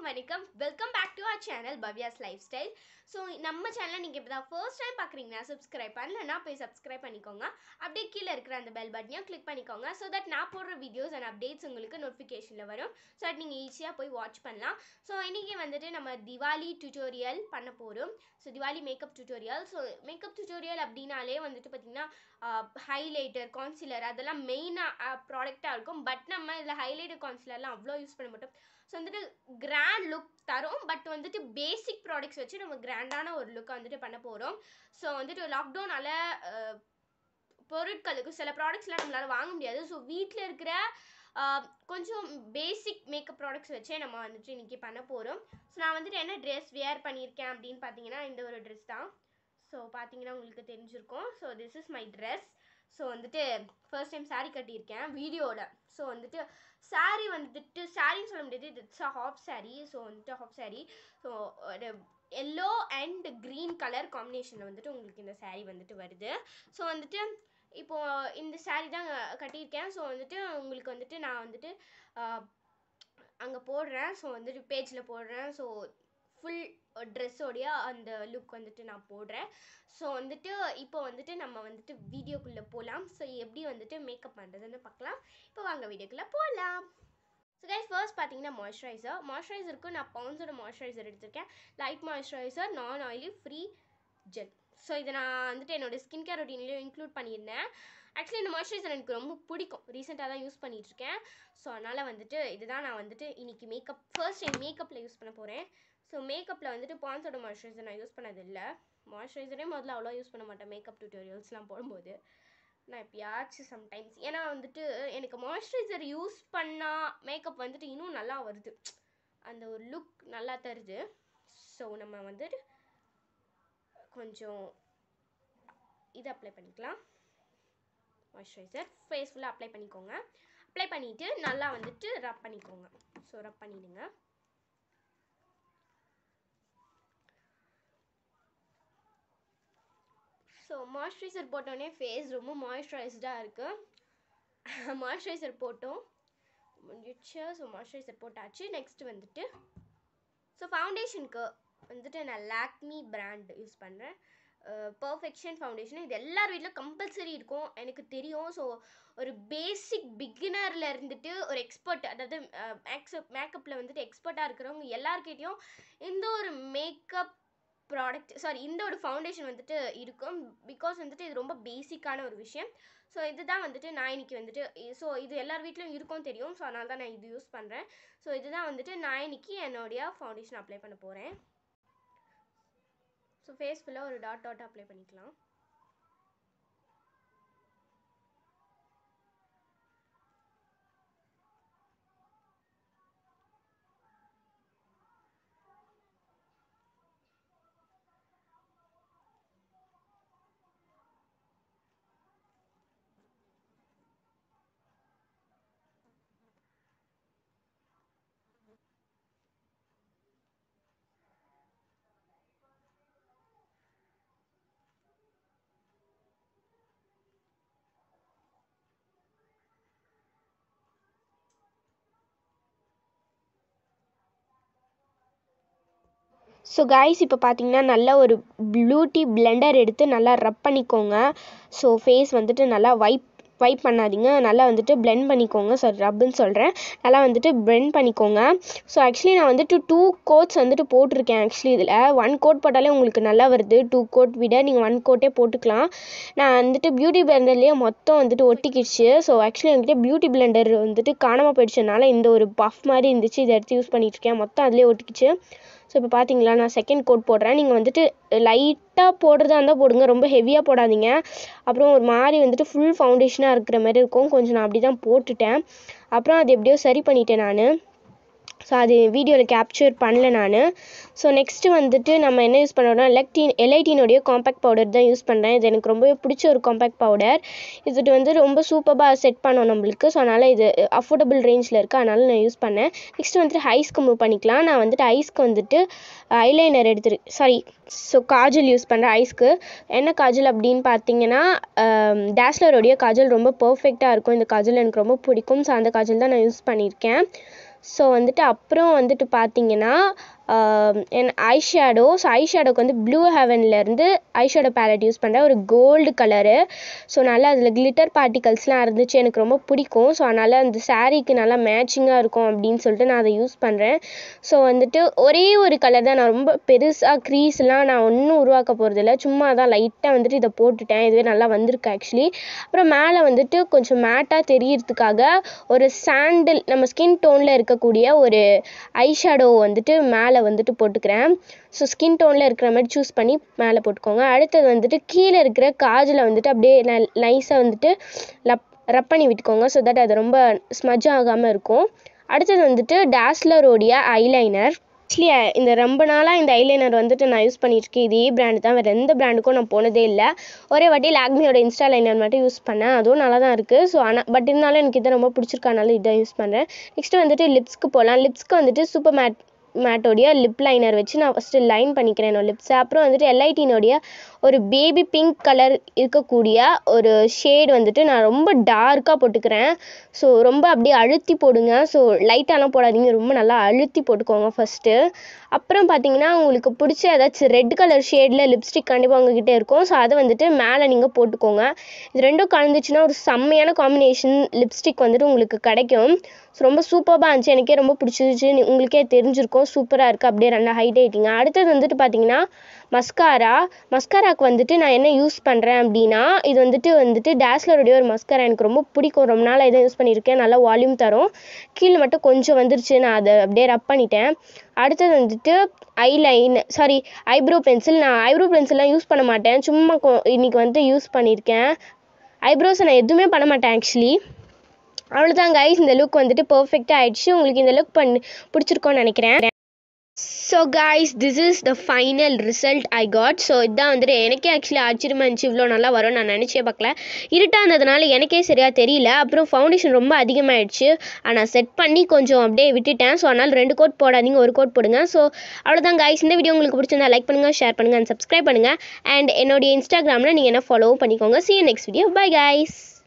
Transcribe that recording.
வணக்கம் welcome back to our channel Bhavya's lifestyle so நம்ம சேனலை நீங்கள் இப்போ தான் ஃபர்ஸ்ட் டைம் பார்க்குறீங்கன்னா சப்ஸ்கிரைப் பண்ணலன்னா போய் சப்ஸ்கிரைப் பண்ணிக்கோங்க அப்படியே கீழே இருக்கிற அந்த பெல் பட்டனையும் கிளிக் பண்ணிக்கோங்க ஸோ தட் நான் போடுற வீடியோஸ் அண்ட் அப்டேட்ஸ் உங்களுக்கு நோட்டிஃபிகேஷனில் வரும் ஸோ தட் நீங்கள் ஈஸியாக போய் வாட்ச் பண்ணலாம் ஸோ இன்றைக்கி வந்துட்டு நம்ம திவாலி டியூட்டோரியல் பண்ண போகிறோம் so Diwali makeup tutorial so makeup tutorial அப்படின்னாலே வந்துட்டு பார்த்திங்கன்னா ஹைலைட்டர் கான்சிலர் அதெல்லாம் மெயினாக ப்ராடக்டாக இருக்கும் பட் நம்ம இதில் ஹைலைட்டர் கான்சிலர்லாம் அவ்வளோ யூஸ் பண்ண மாட்டோம் ஸோ வந்துட்டு கிராண்ட் லுக் தரும் பட் வந்துட்டு பேசிக் ப்ராடக்ட்ஸ் வச்சு நம்ம கிராண்டான ஒரு லுக்கை வந்துட்டு பண்ண போகிறோம் ஸோ வந்துட்டு லாக்டவுனால பொருட்களுக்கு சில ப்ராடக்ட்ஸ்லாம் நம்மளால் வாங்க முடியாது ஸோ வீட்டில் இருக்கிற ஆஹ், கொஞ்சம் பேசிக் மேக்கப் ப்ராடக்ட்ஸ் வச்சே நம்ம வந்துட்டு இன்றைக்கி பண்ண போகிறோம் ஸோ நான் வந்துட்டு என்ன ட்ரெஸ் வியர் பண்ணியிருக்கேன் அப்படின்னு பார்த்தீங்கன்னா இந்த ஒரு ட்ரெஸ் தான் ஸோ பார்த்தீங்கன்னா உங்களுக்கு தெரிஞ்சிருக்கும் so this is my dress so வந்துட்டு ஃபர்ஸ்ட் டைம் saree கட்டியிருக்கேன் வீடியோவில் ஸோ வந்துட்டு saree வந்துட்டு சாரின்னு சொல்ல முடியாது it's a half saree so வந்துட்டு ஹாப் saree ஸோ ஒரு எல்லோ அண்ட் க்ரீன் கலர் காம்பினேஷனில் வந்துட்டு உங்களுக்கு இந்த saree வந்துட்டு வருது ஸோ வந்துட்டு இப்போது இந்த saree தான் கட்டியிருக்கேன் ஸோ வந்துட்டு உங்களுக்கு வந்துட்டு நான் வந்துட்டு அங்கே போடுறேன் ஸோ வந்துட்டு பேஜில் போடுறேன் ஸோ ஃபுல் ட்ரெஸ்ஸோடைய அந்த லுக் வந்துட்டு நான் போடுறேன் ஸோ வந்துட்டு இப்போ வந்துட்டு நம்ம வந்துட்டு வீடியோக்குள்ளே போகலாம் ஸோ எப்படி வந்துட்டு மேக்கப் பண்ணுறதுன்னு பார்க்கலாம் இப்போ வாங்க வீடியோக்குள்ளே போகலாம் ஸோ கைஸ் ஃபர்ஸ்ட் பார்த்தீங்கன்னா மாய்ஸ்சரைசர் மாய்ஸ்சரைசருக்கு நான் பவுன்ஸோட மாய்ஸ்சரைசர் எடுத்திருக்கேன் லைட் மாய்ஸ்சரைசர் நான் ஆயிலி ஃப்ரீ ஜெல் ஸோ இதை நான் வந்துட்டு என்னோட ஸ்கின் கேர் ரொட்டீன்லேயும் இன்க்ளூட் பண்ணியிருந்தேன் ஆக்சுவலி இந்த மாய்ஸ்சரைசர் எனக்கு ரொம்ப பிடிக்கும் ரீசெண்டாக தான் யூஸ் பண்ணிகிட்ருக்கேன் ஸோ அதனால் வந்துட்டு இதுதான் நான் வந்துட்டு இன்னைக்கு மேக்கப் ஃபர்ஸ்ட் டைம் மேக்கப்பில் யூஸ் பண்ண போகிறேன் ஸோ மேக்கப்பில் வந்துட்டு பான்ஸோட மாய்ஸ்சரைசர் நான் யூஸ் பண்ணதில்லை மாய்ஸ்சரைசரே முதல்ல அவ்வளோ யூஸ் பண்ண மாட்டேன் மேக்கப் டியூட்டோரியல்ஸ்லாம் போடும்போது நான் எப்பயாச்சும் சம்டைம்ஸ் ஏன்னா வந்துட்டு எனக்கு மாய்ஸ்சரைசர் யூஸ் பண்ணால் மேக்கப் வந்துட்டு இன்னும் நல்லா வருது அந்த ஒரு லுக் நல்லா தருது ஸோ நம்ம வந்துட்டு கொஞ்சம் இது அப்ளை பண்ணிக்கலாம் மாய்ஸ்சரைசர் ஃபேஸ் ஃபுல்லாக அப்ளை பண்ணிக்கோங்க அப்ளை பண்ணிவிட்டு நல்லா வந்துட்டு ரப் பண்ணிக்கோங்க ஸோ ரப் பண்ணிடுங்க ஸோ மாய்ஸ்சரைசர் போட்டோடனே ஃபேஸ் ரொம்ப மாய்ஸ்சரைஸ்டாக இருக்குது மாய்ஸ்சரைசர் போட்டோம் முடிஞ்சிடுச்சு ஸோ மாய்ஸ்சரைசர் போட்டாச்சு நெக்ஸ்ட் வந்துட்டு ஸோ ஃபவுண்டேஷனுக்கு வந்துட்டு நான் லாக்மி பிராண்ட் யூஸ் பண்ணுறேன் பர்ஃபெக்ஷன் ஃபவுண்டேஷன் இது எல்லார் வீட்டில் கம்பல்சரி இருக்கும் எனக்கு தெரியும் ஸோ ஒரு பேசிக் பிகினரில் இருந்துட்டு ஒரு எக்ஸ்பர்ட் அதாவது மேக்ஸப் மேக்கப்பில் வந்துட்டு எக்ஸ்பர்ட்டாக இருக்கிறவங்க எல்லார்கிட்டையும் இந்த ஒரு மேக்கப் ப்ராடக்ட் சாரி இந்த ஒரு ஃபவுண்டேஷன் வந்துட்டு இருக்கும் பிகாஸ் வந்துட்டு இது ரொம்ப பேசிக்கான ஒரு விஷயம் ஸோ இதுதான் வந்துட்டு நான் இன்னைக்கு வந்துட்டு ஸோ இது எல்லார் வீட்லையும் இருக்கும் தெரியும் ஸோ அதனால தான் நான் இது யூஸ் பண்ணுறேன் ஸோ இதுதான் வந்துட்டு நான் இன்னைக்கு என்னுடைய ஃபவுண்டேஷன் அப்ளை பண்ண போகிறேன் ஸோ ஃபேஸ் ஃபுல்லாக ஒரு டாட் டாட் அப்ளை பண்ணிக்கலாம் ஸோ கைஸ் இப்போ பார்த்தீங்கன்னா நல்லா ஒரு ப்ளூட்டி பிளெண்டர் எடுத்து நல்லா ரப் பண்ணிக்கோங்க ஸோ ஃபேஸ் வந்துட்டு நல்லா வைப் வைப் பண்ணாதீங்க நல்லா வந்துட்டு blend பண்ணிக்கோங்க சாரி ரப்புன்னு சொல்கிறேன் நல்லா வந்துட்டு blend பண்ணிக்கோங்க ஸோ ஆக்சுவலி நான் வந்துட்டு டூ கோட்ஸ் வந்துட்டு போட்டிருக்கேன் ஆக்சுவலி இதில் ஒன் கோட் போட்டாலே உங்களுக்கு நல்லா வருது டூ கோட் விட நீங்கள் ஒன் கோட்டே போட்டுக்கலாம் நான் வந்துட்டு பியூட்டி பிளெண்டர்லேயே மொத்தம் வந்துட்டு ஒட்டிக்கிடுச்சு ஸோ ஆக்சுவலி என்கிட்ட பியூட்டி பிளெண்டர் வந்துட்டு காணாமல் போயிடுச்சனால இந்த ஒரு பஃப் மாதிரி இருந்துச்சு இதை எடுத்து யூஸ் பண்ணிட்டு இருக்கேன் மொத்தம் அதிலே ஒட்டிக்கிச்சு ஸோ இப்போ பார்த்தீங்களா நான் செகண்ட் கோட் போடுறேன் நீங்கள் வந்துட்டு லைட்டாக போடுறதா இருந்தால் போடுங்க ரொம்ப ஹெவியாக போடாதீங்க அப்புறம் ஒரு மாதிரி வந்துட்டு ஃபுல் ஃபவுண்டேஷனாக இருக்கிற மாதிரி இருக்கும் கொஞ்சம் நான் அப்படி தான் போட்டுட்டேன் அப்புறம் அது எப்படியோ சரி பண்ணிட்டேன் நான் ஸோ அது வீடியோவில் கேப்சர் பண்ணல நான் ஸோ நெக்ஸ்ட்டு வந்துட்டு நம்ம என்ன யூஸ் பண்ணுறோம்னா எலக்டின் எல்ஐடினுடைய காம்பேக்ட் பவுடர் தான் யூஸ் பண்ணுறேன் இது எனக்கு ரொம்பவே பிடிச்ச ஒரு காம்பேக்ட் பவுடர் இது வந்து ரொம்ப சூப்பராக செட் பண்ணும் நம்மளுக்கு ஸோ அதனால் இது அஃபோர்டபுள் ரேஞ்சில் இருக்குது அதனால் நான் யூஸ் பண்ணேன் நெக்ஸ்ட் வந்துட்டு ஐஸ்க்கு மூவ் பண்ணிக்கலாம் நான் வந்துட்டு ஐஸ்க்கு வந்துட்டு ஐலைனர் எடுத்துரு சாரி ஸோ காஜல் யூஸ் பண்ணுறேன் ஐஸ்க்கு என்ன காஜல் அப்படின்னு பார்த்தீங்கன்னா டேஸ்லருடைய காஜல் ரொம்ப பர்ஃபெக்டாக இருக்கும் இந்த காஜல் எனக்கு ரொம்ப பிடிக்கும் ஸோ அந்த காஜல் தான் நான் யூஸ் பண்ணியிருக்கேன் ஸோ வந்துட்டு அப்புறம் வந்துட்டு பார்த்தீங்கன்னா என் ஐ ஷேடோ ஸோ ஐ ஷேடோக்கு வந்து ப்ளூ ஹெவன்லேருந்து ஐ ஷேடோ பேலட் யூஸ் பண்ணுறேன் ஒரு கோல்டு கலரு ஸோ நல்லா அதில் கிளிட்டர் பார்ட்டிகல்ஸ்லாம் இருந்துச்சு எனக்கு ரொம்ப பிடிக்கும் ஸோ அதனால் அந்த சாரீக்கு நல்லா மேட்சிங்காக இருக்கும் அப்படின்னு சொல்லிட்டு நான் அதை யூஸ் பண்ணுறேன் ஸோ வந்துட்டு ஒரே ஒரு கலர் தான் நான் ரொம்ப பெருசாக க்ரீஸ்லாம் நான் ஒன்றும் உருவாக்க போகிறதில்ல சும்மா தான் லைட்டாக வந்துட்டு இதை போட்டுட்டேன் இதுவே நல்லா வந்திருக்கு ஆக்சுவலி அப்புறம் மேலே வந்துட்டு கொஞ்சம் மேட்டாக தெரியறதுக்காக ஒரு சாண்டில் நம்ம ஸ்கின் டோனில் இருக்கக்கூடிய ஒரு ஐ ஷேடோ வந்துட்டு மேலே வந்துட்டு போட்டுக்கிறேன் ஸோ ஸ்கின் டோனில் இருக்கிற மாதிரி சூஸ் பண்ணி மேலே போட்டுக்கோங்க அடுத்தது வந்துட்டு கீழே இருக்கிற காஜில் வந்துட்டு அப்படியே நைஸாக வந்துட்டு லப் ரப் பண்ணி விட்டுக்கோங்க ஸோ தட் அது ரொம்ப ஸ்மஜ் ஆகாமல் இருக்கும் அடுத்தது வந்துட்டு டேஸ்லரோடைய ஐலைனர் ஆக்சுவலி இந்த ரொம்ப நாளாக இந்த ஐலைனர் வந்துட்டு நான் யூஸ் பண்ணியிருக்கேன் இதே பிராண்டு தான் வேறு எந்த பிராண்டுக்கும் நான் போனதே இல்லை ஒரே வாட்டி லாக்மியோட இன்ஸ்டா லைனர் மட்டும் யூஸ் பண்ணேன் அதுவும் நல்லா தான் இருக்குது ஸோ ஆனால் பட் இருந்தாலும் எனக்கு இதை ரொம்ப பிடிச்சிருக்கனால இதை யூஸ் பண்ணுறேன் நெக்ஸ்ட்டு வந்துட்டு லிப்ஸ்க்கு போகலாம் லிப்ஸ்க்கு வந்துட்டு சூப்பர் மேட் மேட்டோடைய லிப் லைனர் வச்சு நான் ஃபஸ்ட்டு லைன் பண்ணிக்கிறேன் என்னோட லிப்ஸை அப்புறம் வந்துட்டு எல்ஐடினுடைய ஒரு பேபி பிங்க் கலர் இருக்கக்கூடிய ஒரு ஷேட் வந்துட்டு நான் ரொம்ப டார்க்காக போட்டுக்கிறேன் ஸோ ரொம்ப அப்படியே அழுத்தி போடுங்க ஸோ லைட்டாலாம் போடாதீங்க ரொம்ப நல்லா அழுத்தி போட்டுக்கோங்க ஃபஸ்ட்டு அப்புறம் பார்த்தீங்கன்னா உங்களுக்கு பிடிச்ச ஏதாச்சும் ரெட் கலர் ஷேடில் லிப்ஸ்டிக் கண்டிப்பாக உங்ககிட்ட இருக்கும் ஸோ அதை வந்துட்டு மேலே நீங்கள் போட்டுக்கோங்க இது ரெண்டும் கலந்துச்சுன்னா ஒரு செம்மையான காம்பினேஷன் லிப்ஸ்டிக் வந்துட்டு உங்களுக்கு கிடைக்கும் ஸோ ரொம்ப சூப்பராக இருந்துச்சு எனக்கே ரொம்ப பிடிச்சிருச்சு உங்களுக்கே தெரிஞ்சிருக்கும் சூப்பராக இருக்குது அப்படியே ரெண்டு ஹைலைட்டிங்க அடுத்தது வந்துட்டு பார்த்தீங்கன்னா மஸ்காரா மஸ்காராக்கு வந்துட்டு நான் என்ன யூஸ் பண்ணுறேன் அப்படின்னா இது வந்துட்டு வந்துட்டு டேஸ்லருடைய ஒரு மஸ்காரா எனக்கு ரொம்ப பிடிக்கும் ரொம்ப நாள் இதை யூஸ் பண்ணியிருக்கேன் நல்லா வால்யூம் தரும் கீழே மட்டும் கொஞ்சம் வந்துருச்சு நான் அதை அப்படியே ரப் பண்ணிட்டேன் அடுத்தது வந்துட்டு ஐலைன் சாரி ஐப்ரோ பென்சில் நான் ஐப்ரோ பென்சில்லாம் யூஸ் பண்ண மாட்டேன் சும்மா கொ இன்றைக்கி வந்து யூஸ் பண்ணியிருக்கேன் ஐப்ரோஸை நான் எதுவுமே பண்ண மாட்டேன் ஆக்சுவலி அவ்வளோதான் கைஸ் இந்த லுக் வந்துட்டு பர்ஃபெக்டாக ஆயிடுச்சு உங்களுக்கு இந்த லுக் பண்ணி பிடிச்சிருக்கோன்னு நினைக்கிறேன் so guys this is the final result I got so இதான் வந்துட்டு எனக்கே ஆக்சுவலி ஆச்சரியமாக இருந்துச்சு இவ்வளோ நல்லா வரும் நான் நினச்சே பார்க்கல இருட்டானதுனால எனக்கே சரியாக தெரியல அப்புறம் ஃபவுண்டேஷன் ரொம்ப அதிகமாகிடுச்சு ஆனால் செட் பண்ணி கொஞ்சம் அப்படியே விட்டுட்டேன் ஸோ அதனால் ரெண்டு கோட் போடாதீங்க ஒரு கோட் போடுங்க ஸோ அவ்வளோதான் காய்ஸ் இந்த வீடியோ உங்களுக்கு பிடிச்சிருந்தா லைக் பண்ணுங்கள் ஷேர் பண்ணுங்கள் அண்ட் சப்ஸ்கிரைப் பண்ணுங்கள் அண்ட் என்னுடைய இன்ஸ்டாகிராமில் நீங்கள் என்ன ஃபாலோவும் பண்ணிக்கோங்க see next video bye guys